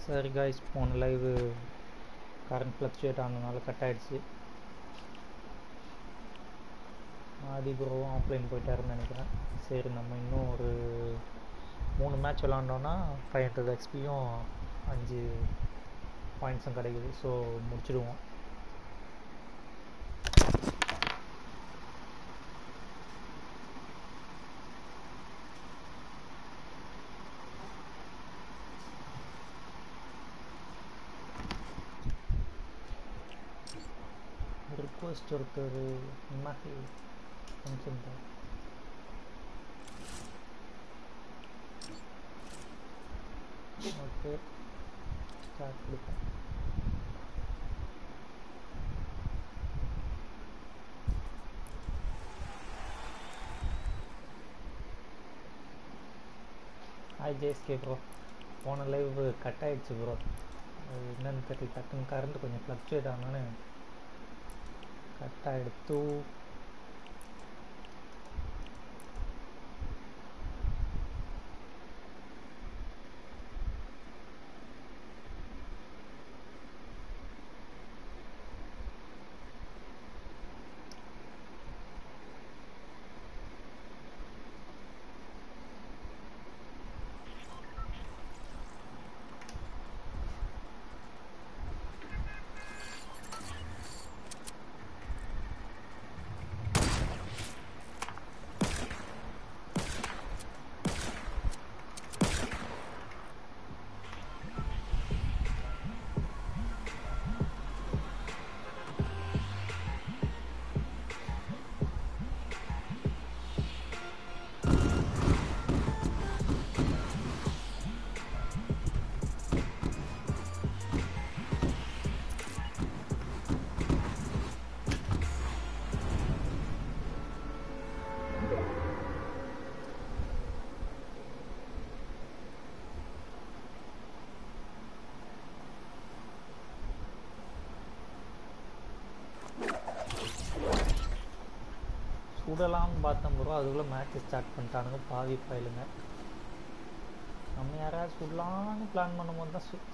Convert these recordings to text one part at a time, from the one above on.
சரி காய்ஸ் போன live current fluctuate ஆனதுனால கட் ஆயிடுச்சு ஆதி ப்ரோவும் ஆஃப்லைன் போயிட்டாருன்னு நினைக்கிறேன் சரி நம்ம இன்னும் ஒரு மூணு மேட்ச் விளாண்டோன்னா ஃபைவ் ஹண்ட்ரட் எக்ஸ்பியும் அஞ்சு பாயிண்ட்ஸும் கிடைக்குது ஸோ முடிச்சிடுவோம் ரிக்வஸ்ட் ஒருத்தர் இம்மாக்கி அனுப்பிச்சிருந்தார் ஓகே ஸ்டார்ட் கொடுப்பேன் ஹாய் ஜேஎஸ்கே ப்ரோ போன லைவ் கட் ஆயிடுச்சு ப்ரோ அது என்னன்னு தெரியல டக்குன்னு கரண்ட் கொஞ்சம் ஃப்ளக்சுவேட் ஆனோன்னு கட் ஆகிடுத்து சுடலாம்னு பார்த்தேன் ப்ரோ அதுக்குள்ளே மேட்ச் ஸ்டார்ட் பண்ணிட்டானுங்க பாவி ஃபைலுங்க நம்ம யாராவது சுடலான்னு பிளான் பண்ணும்போது தான் சு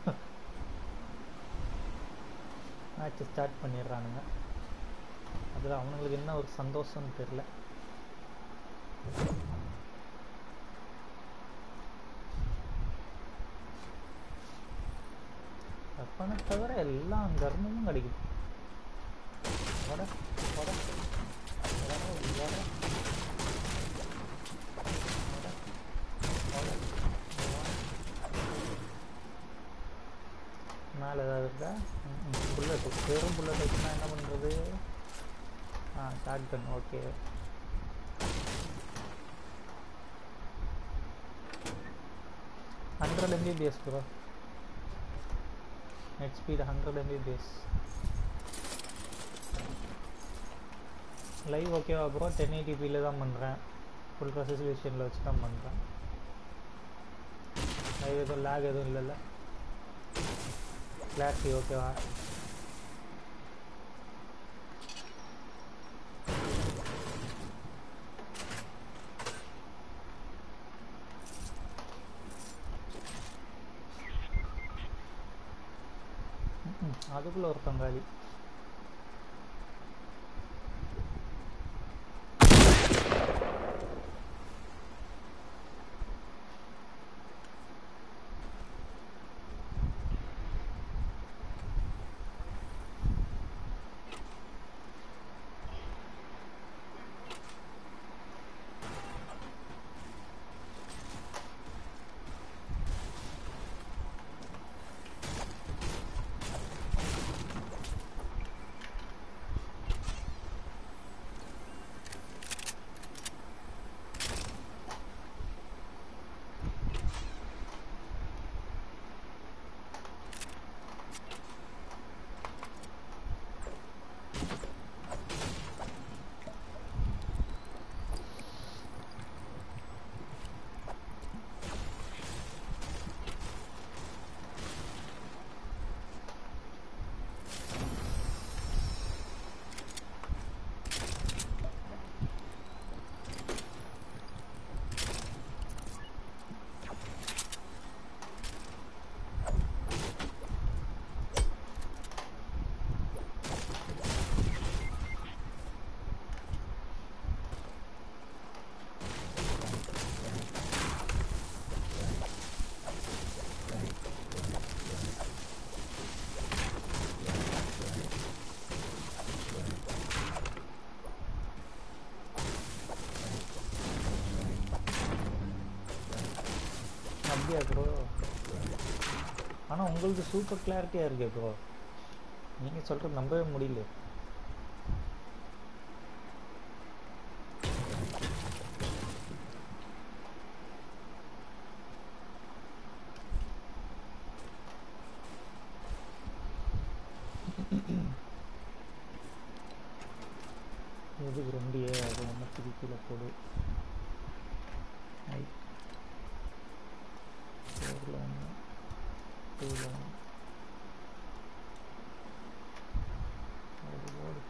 மேட்ச் ஸ்டார்ட் பண்ணிடுறானுங்க அதில் அவனுங்களுக்கு என்ன ஒரு சந்தோஷம்னு தெரில வெப்பனை தவிர எல்லா கர்மமும் கிடைக்குது வட வட மேலே ஏதாவது இருக்கா புல்லட் வெறும் புல்லட் வச்சுனா என்ன பண்ணுறது ஆ short gun okay hundred Mbps bro net speed hundred Mbps live ஓகேவா ப்ரோ டென் எயிட்டிபியில் தான் பண்ணுறேன் ஃபுல் ரெசல்யூஷனில் வச்சு தான் பண்ணுறேன் லைவ் எதுவும் லேக் எதுவும் இல்லைல்ல கிளாரிட்டி ஓகேவா அதுக்குள்ளே ஒருத்தன் காலி அப்படியா ப்ரோ ஆனால் உங்களுக்கு சூப்பர் கிளாரிட்டியாக இருக்கே ப்ரோ நீங்கள் சொல்கிறது நம்பவே முடியல எதுக்கு ரெண்டியே அது ஒன்று திருப்பியில் போடு ஐ ஃபோரில் ஒன்று டூவில் ஒன்று ஓடு ஓடு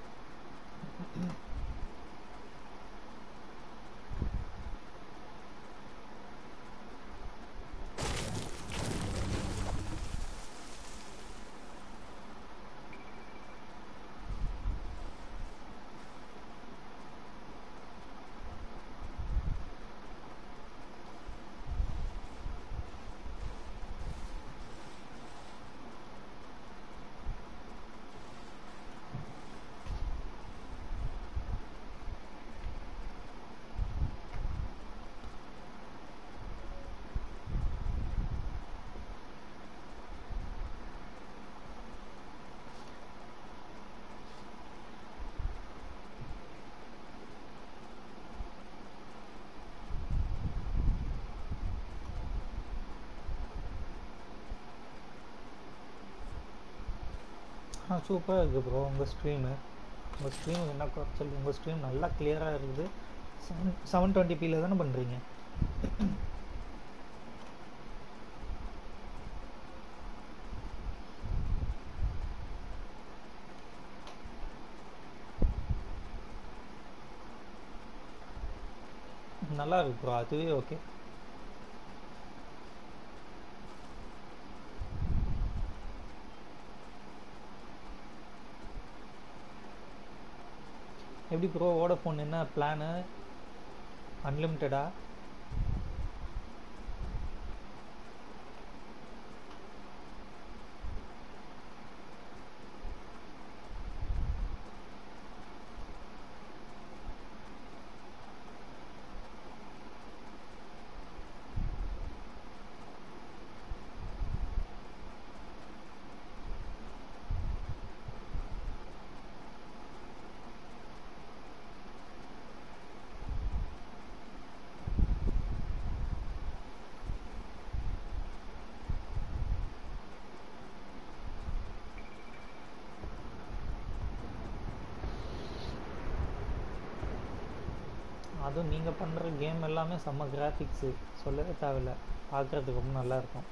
ஆ சூப்பராக இருக்குது ப்ரோ உங்கள் ஸ்க்ரீனு உங்கள் ஸ்க்ரீன் என்ன குறைச்சல் உங்கள் ஸ்க்ரீன் நல்லா கிளியராக இருக்குது செவன் செவன் டுவெண்ட்டி பியில் தானே பண்ணுறீங்க நல்லா இருக்கு ப்ரோ அதுவே ஓகே எப்படி ப்ரோ வோடஃபோன் என்ன பிளானு அன்லிமிட்டடா அதுவும் நீங்கள் பண்ணுற கேம் எல்லாமே செம்ம கிராஃபிக்ஸு சொல்லவே தேவையில்ல பார்க்குறதுக்கு ரொம்ப நல்லா இருக்கும்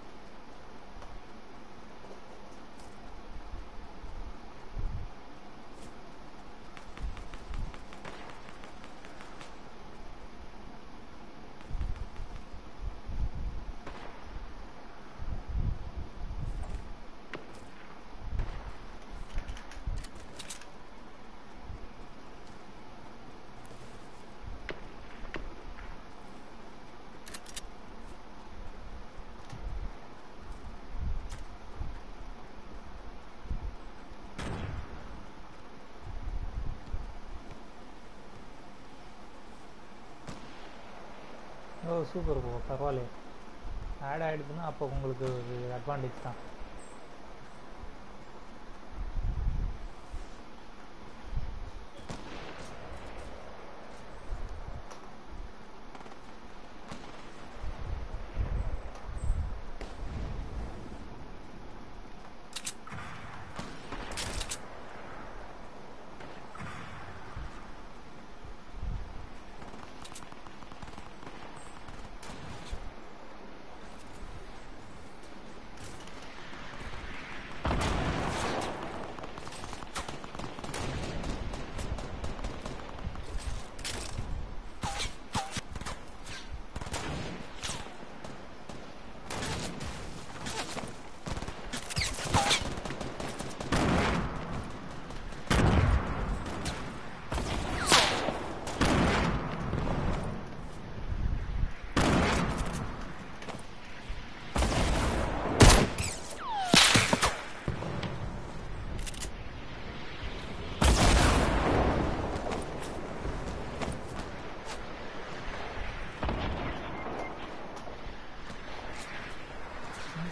ஓ சூப்பர் ப்ரோ பரவாயில்லையே ஆட் ஆகிடுதுன்னா அப்போ உங்களுக்கு ஒரு அட்வான்டேஜ் தான்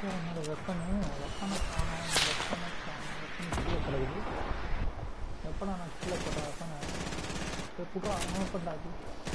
சார் என்னோட வெப்பனு வெப்பனை காணும் வெப்பனை காணும் வெப்பன் கீழே கிடக்குது வெப்பனை நான் கீழே போட்ட வெப்பனை போய் புட்றா என்ன பண்ணாது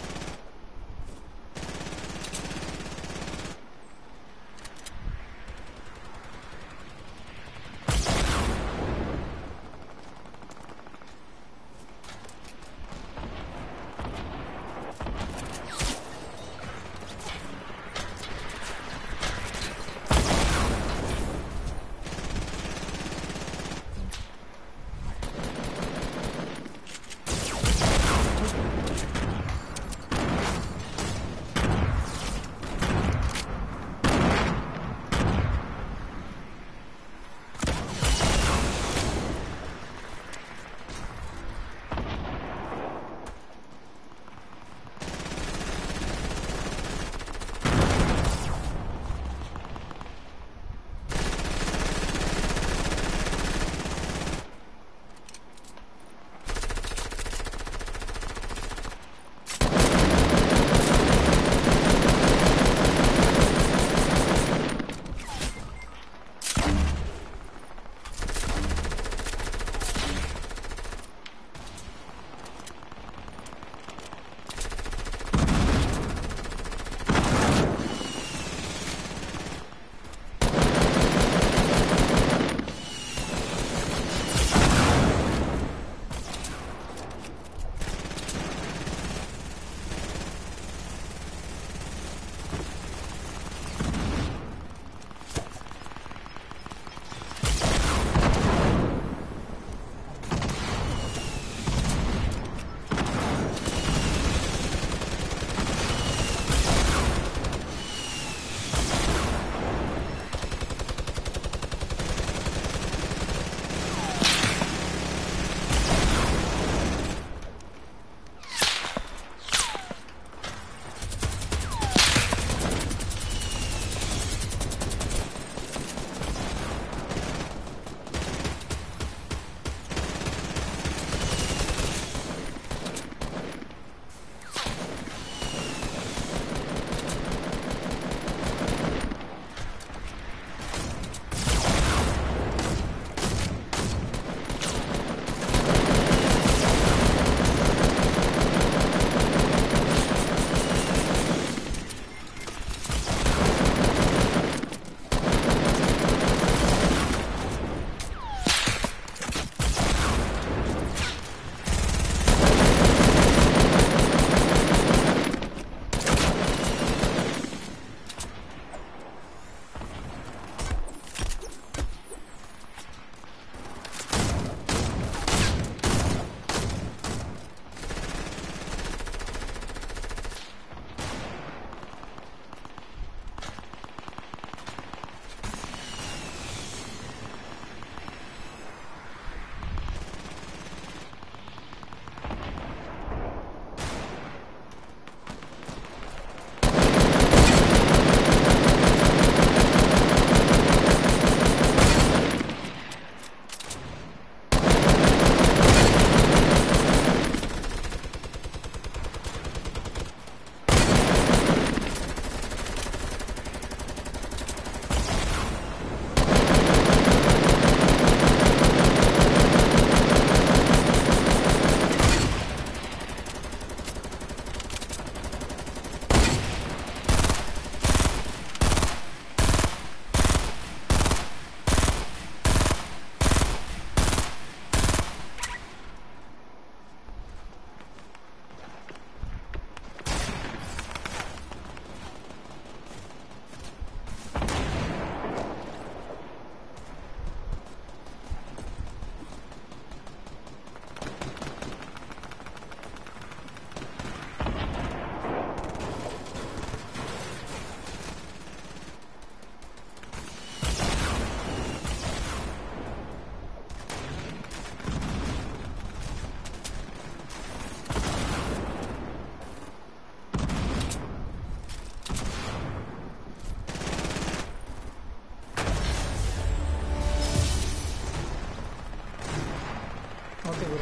ஓகே ப்ரோ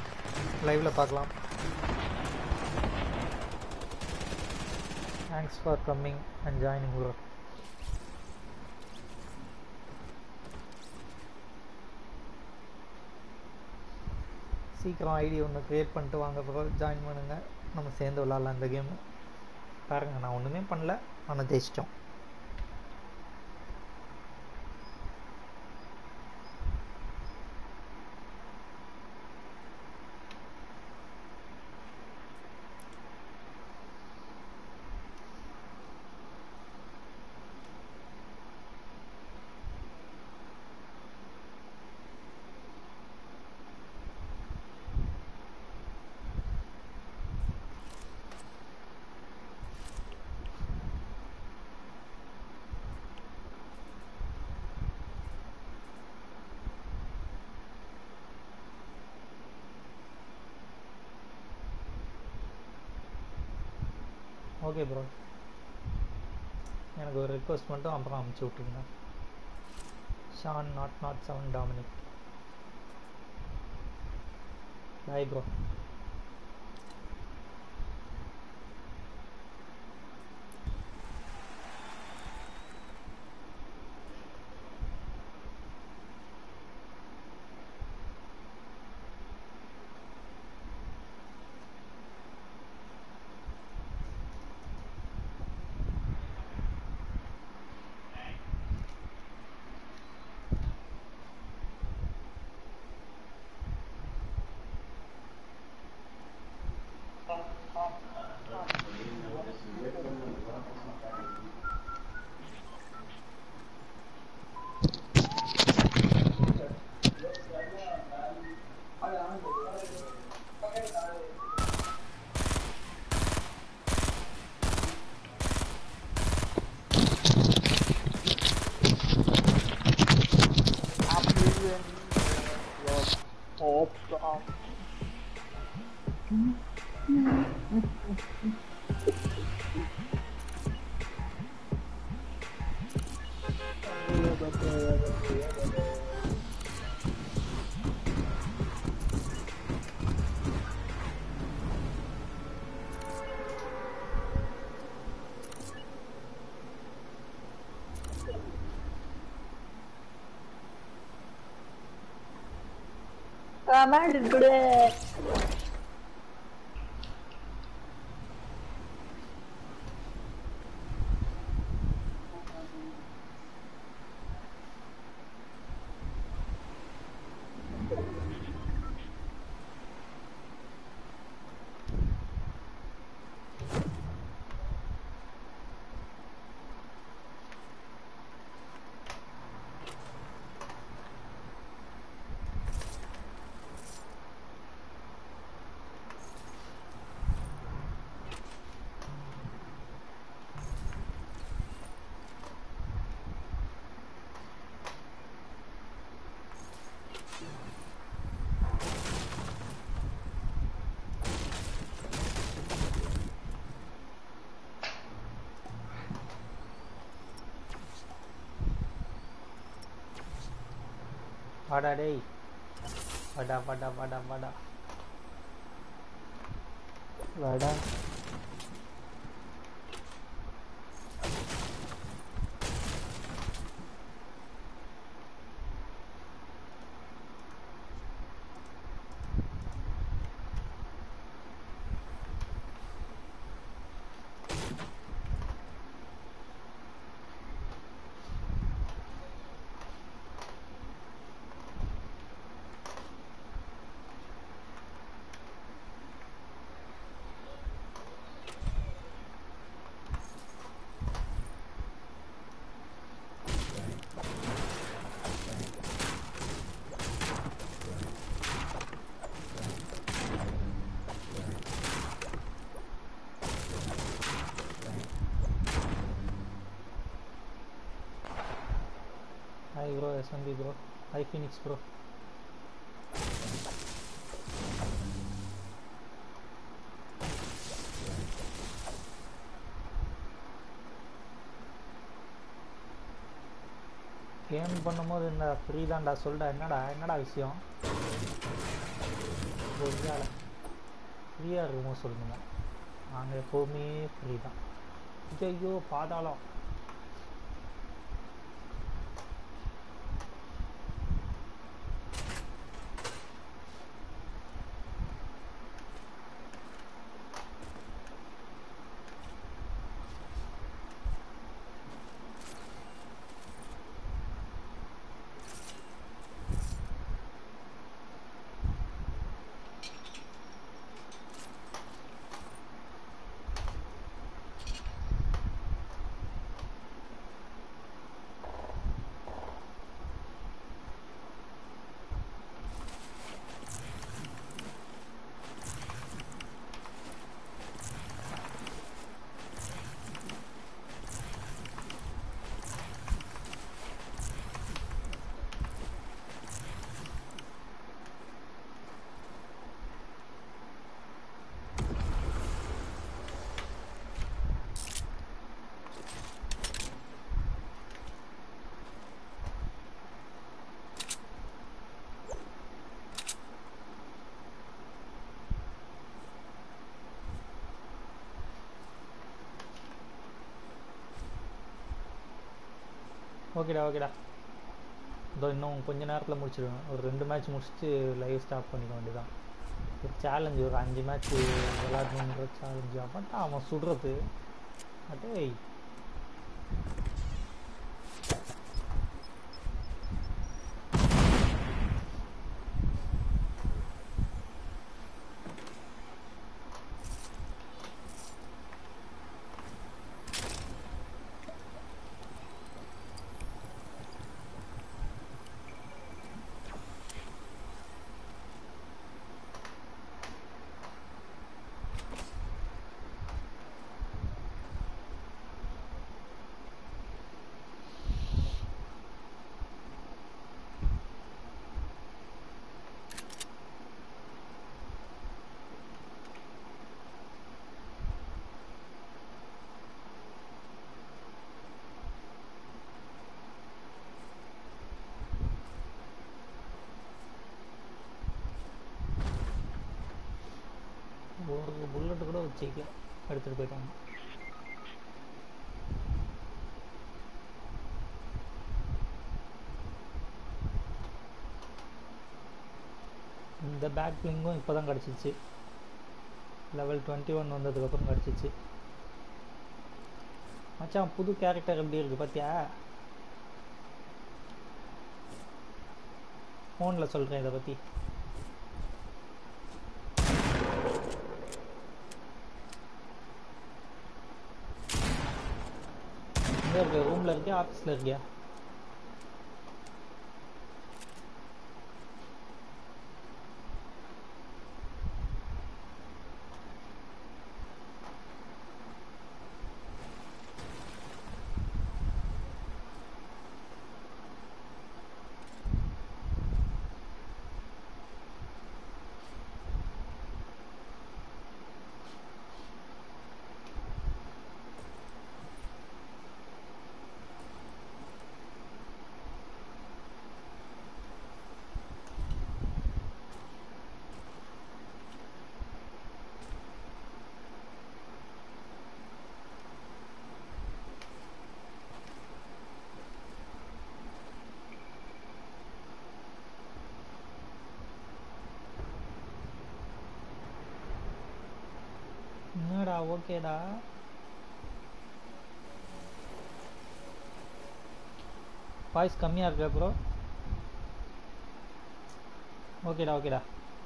லைவில் பார்க்கலாம் thanks for coming and joining bro சீக்கிரம் ஐடி ஒன்று க்ரியேட் பண்ணிட்டு வாங்க ப்ரோ ஜாயின் பண்ணுங்க நம்ம சேர்ந்து விளாட்லாம் இந்த கேமு பாருங்க நான் ஒன்றுமே பண்ணல ஆனால் ஜெயிச்சிட்டோம் ஓகே ப்ரோ எனக்கு ஒரு ரிக்வஸ்ட் மட்டும் அப்புறம் அமுச்சு விட்ருங்க Shaan nought nought seven Dominic bye bro Command today. வாடா டேய் வாடா வாடா வாடா வாடா வாடா Hi bro, SMB bro. Hi Phoenix bro. Game பண்ணும்போது என்ன ஃப்ரீ தான்டா சொல்டா என்னடா என்னடா விஷயம் ஒருவேள ஃப்ரீயாக இருக்குமோ சொல்லுங்க நாங்கள் எப்போவுமே ஃப்ரீ தான் ஐயோ பாதாளம் ஓகேடா ஓகேடா இதோ இன்னும் கொஞ்ச நேரத்தில் முடிச்சிடுவேன் ஒரு ரெண்டு மேட்ச் முடிச்சுட்டு லைவ் ஸ்டாப் பண்ணிக்க வேண்டியதான் ஒரு சேலஞ்சு ஒரு அஞ்சு மேட்ச் விளாடணுன்ற சேலஞ்சு அப்போ அவன் சுடுறது அடேய் ஒரு புல்லட் கூட வச்சுக்கல எடுத்துகிட்டு போயிட்டாங்க இந்த பேக் பிளிங்கும் இப்போ தான் கிடச்சிச்சு லெவல் டுவெண்ட்டி ஒன் வந்ததுக்கப்புறம் கிடச்சிச்சு மச்சான் புது கேரக்டர் எப்படி இருக்குது பார்த்தியா ஃபோனில் சொல்கிறேன் இதை பற்றி எங்கே இருக்க ரூமில் இருக்கியா ஆஃபீஸில் இருக்கியா என்னடா ஓகேடா வாய்ஸ் கம்மியாக இருக்கா ப்ரோ ஓகேடா ஓகேடா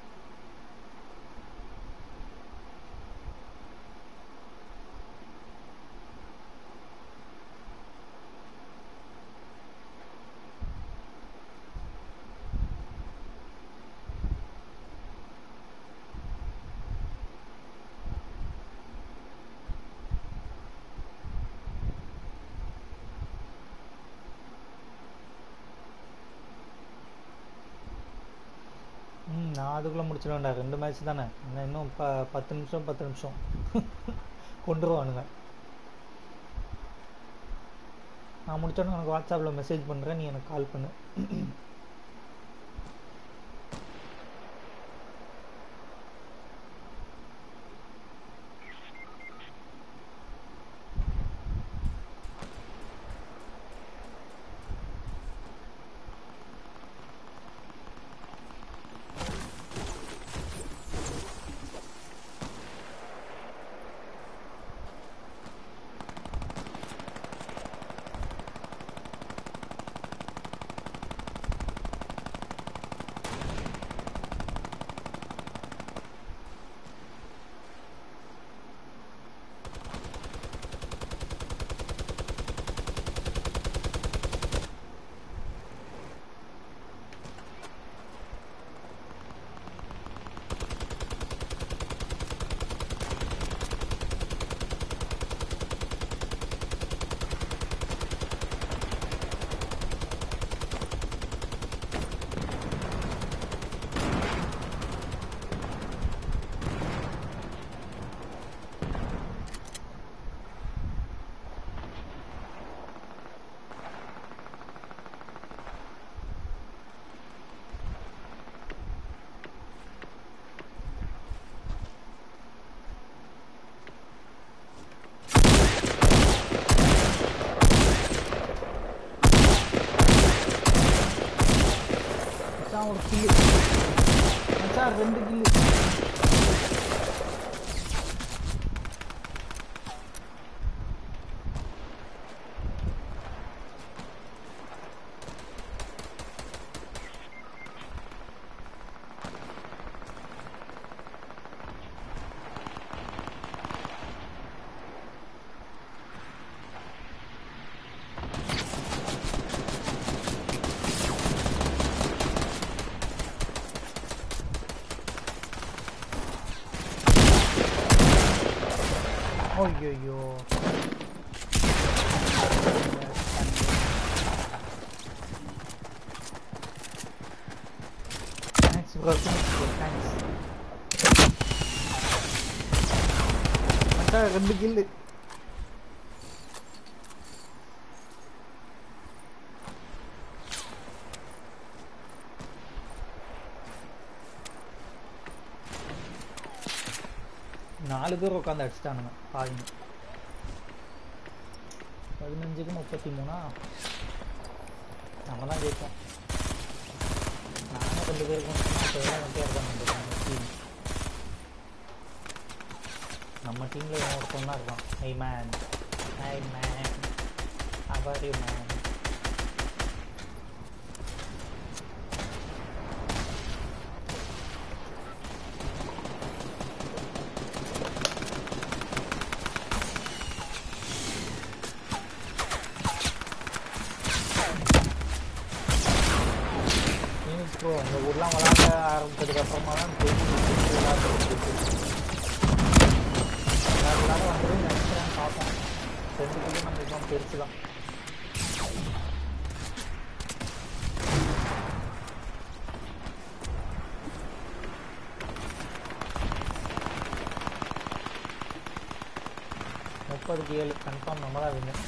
ம் நான் அதுக்குள்ளே முடிச்சிடுவேன்டா ரெண்டு மேட்ச் தானே இன்னும் இன்னும் ப பத்து நிமிஷம் பத்து நிமிஷம் கொண்டுருவானுங்க நான் முடிச்சோன்னே உனக்கு வாட்ஸ்அப்பில் மெசேஜ் பண்ணுறேன் நீ எனக்கு கால் பண்ணு ஒரு கில்லு மச்சான் ரெண்டு கில்லு ஐயோ தேங்க்ஸ் ப்ரோ தேங்க்ஸ் மச்சான் ரெண்டு கில்லு நாலு பேர் உட்காந்து அடிச்சிட்டானுங்க பாருங்க பதினஞ்சுக்கு முப்பத்தி மூணா நம்ம தான் ஜெயிப்போம் நானும் ரெண்டு பேருக்கு மட்டும் மட்டும் இருக்காங்க நம்ம டீம் நம்ம டீமில் இவன் ஒருத்தன் தான் இருக்கான் ஐ மேன் ஐ மேன் அவர் யூ மேன் மீன்ஸ் ப்ரோ அந்த ஊர்லாம் விளாட ஆரம்பிச்சதுக்கு அப்புறமா தான் தெரியும் விளாட்றது எல்லாரும் விளாட வந்து நினைக்கிறேன் பார்ப்போம் ரெண்டு பேரும் நம்ம இப்போ பெருசு தான் முப்பதுக்கு ஏழு கன்ஃபார்ம் நம்ம தான் வின்னு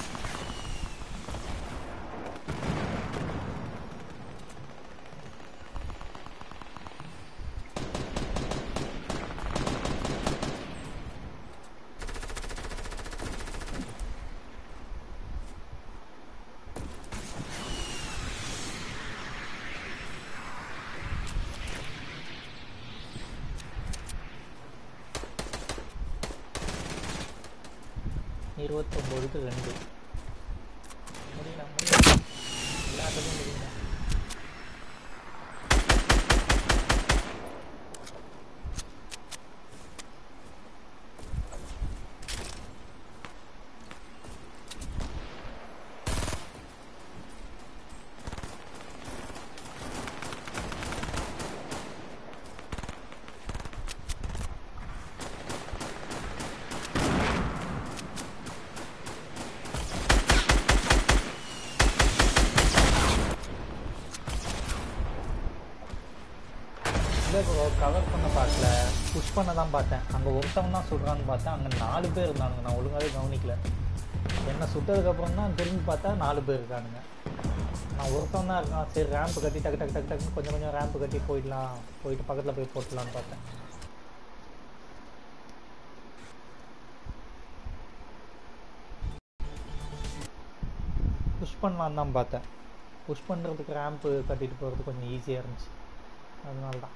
இருபத்தொம்போதுக்கு ரெண்டு முடியல முடியல எல்லாத்துக்கும் முடியல இல்லை ப்ரோ கவர் பண்ண பார்க்கல புஷ் பண்ண தான் பார்த்தேன் அங்கே ஒருத்தவன் தான் சுடுறான்னு பார்த்தேன் அங்கே நாலு பேர் இருந்தானுங்க நான் ஒழுங்காவே கவனிக்கல என்ன சுட்டதுக்கப்புறம் தான் திரும்பி பார்த்தா நாலு பேர் இருக்கானுங்க நான் ஒருத்தவன் தான் இருக்கான் சரி ரேம்ப் கட்டி டக்கு டக்கு டக்கு டக்குன்னு கொஞ்சம் கொஞ்சம் ரேம்ப் கட்டி போயிடலாம் போயிட்டு பக்கத்தில் போய் போட்டுடலான்னு பார்த்தேன் புஷ் பண்ணலான்னு தான் பார்த்தேன் புஷ் பண்ணுறதுக்கு ரேம்ப்பு கட்டிட்டு போகிறது கொஞ்சம் ஈஸியாக இருந்துச்சு அதனால தான்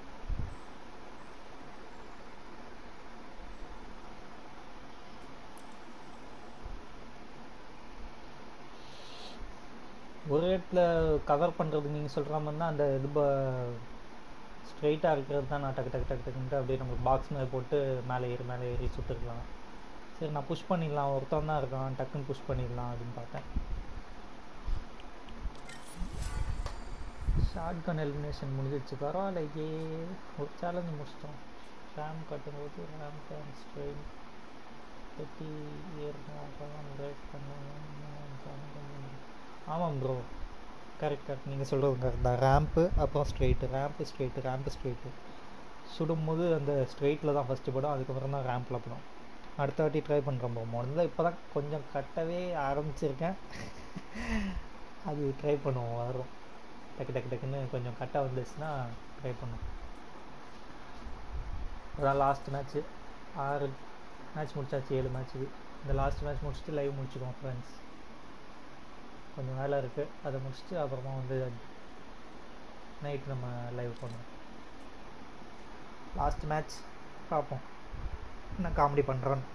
ஒரு இடத்துல கவர் பண்ணுறது நீங்கள் சொல்கிற மாதிரி தான் அந்த இது ஸ்ட்ரைட்டாக இருக்கிறது தான் நான் டக்கு டக்கு டக்கு டக்குன்ட்டு அப்படியே நம்ம பாக்ஸ் மேலே போட்டு மேலே ஏறி மேலே ஏறி சுட்டுருக்கலாம் சரி நான் புஷ் பண்ணிடலாம் ஒருத்தன் தான் இருக்கான் டக்குன்னு புஷ் பண்ணிடலாம் அப்படின்னு பார்த்தேன் ஷார்ட் கன் எலிமினேஷன் முடிஞ்சிடுச்சு பரவாயில்லையே ஒரு சேலஞ்சு முடிச்சிட்டோம் ரேம் கட்டும்போது ரேம் கேன் ஸ்ட்ரெயின் கட்டி ஏறணும் அப்போதான் பிரேக் பண்ணணும் ஆமாம் ப்ரோ கரெக்ட் கரெக்ட் நீங்கள் சொல்கிறது கரெக்ட் தான் ரேம்ப்பு அப்புறம் straight ramp straight ramp straight சுடும்போது அந்த ஸ்ட்ரெயிட்டில் தான் ஃபஸ்ட்டு படம் அதுக்கப்புறம் தான் ரேம்பில் படம் அடுத்த வாட்டி ட்ரை பண்ணுறோம் ப்ரோ முதல்ல இப்போ தான் கொஞ்சம் கட்டவே ஆரம்பிச்சிருக்கேன் அது ட்ரை பண்ணுவோம் வரும் டக்கு டக்கு டக்குன்னு கொஞ்சம் கட்டாக வந்துச்சுன்னா ட்ரை பண்ணுவோம் அதான் லாஸ்ட் மேட்ச்சு ஆறு மேட்ச் முடிச்சாச்சு ஏழு மேட்ச்சுக்கு இந்த லாஸ்ட் மேட்ச் முடிச்சுட்டு லைவ் முடிச்சுக்குவோம் ஃப்ரெண்ட்ஸ் கொஞ்சம் வேலை இருக்குது அதை முடிச்சுட்டு அப்புறமா வந்து நைட் நம்ம லைவ் பண்ணுவோம் லாஸ்ட் மேட்ச் பார்ப்போம் என்ன காமெடி பண்ணுறோன்னு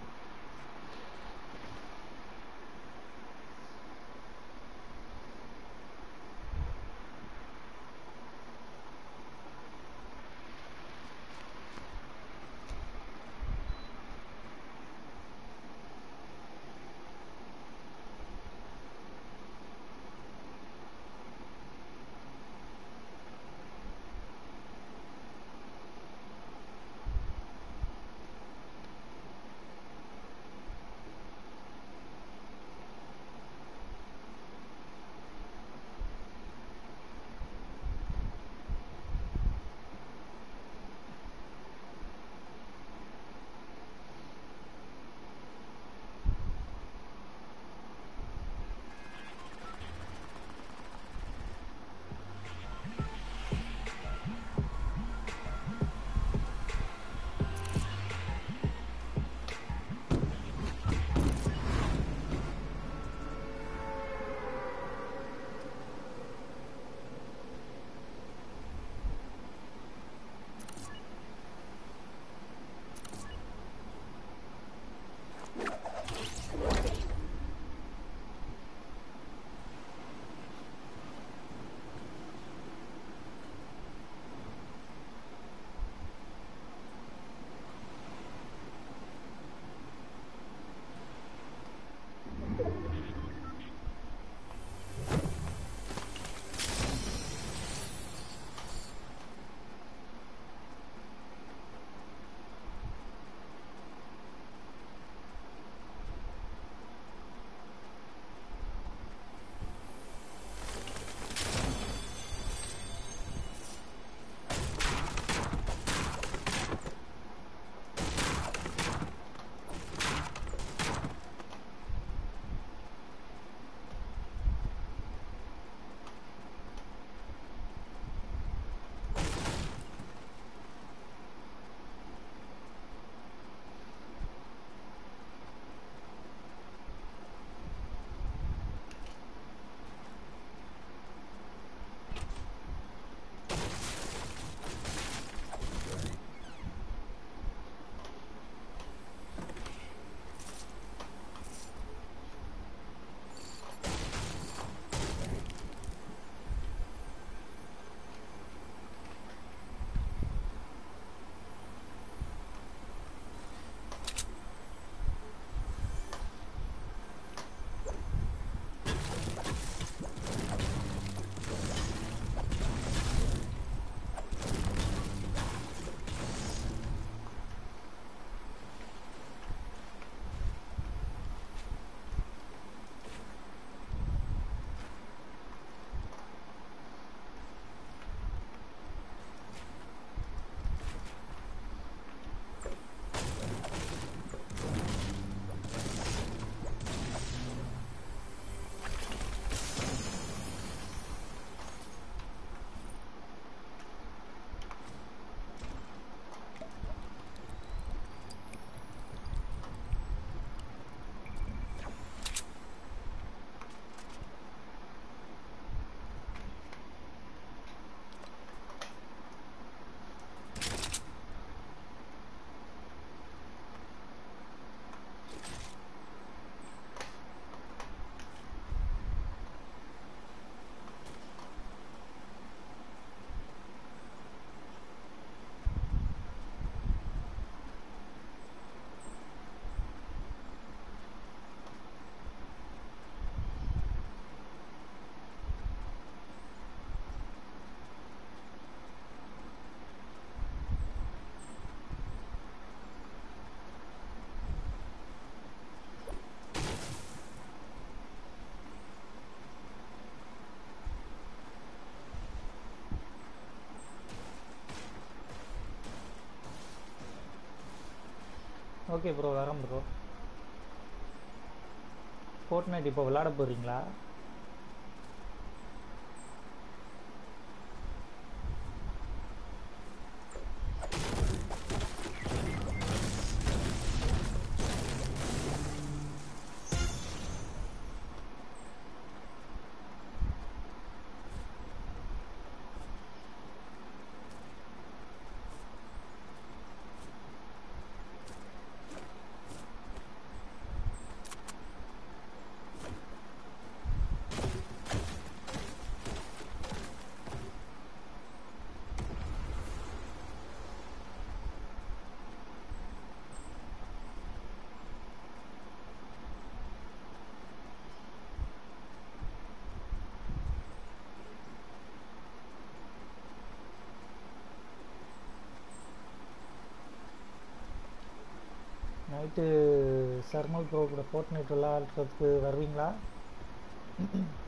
ஓகே ப்ரோ வரேன் ப்ரோ ஃபோர்ட் நைட் இப்போ விளாட போகிறீங்களா நைட்டு சர்மல் ப்ரோ கூட ஃபோர்ட் நைட் விளாட்றதுக்கு வருவீங்களா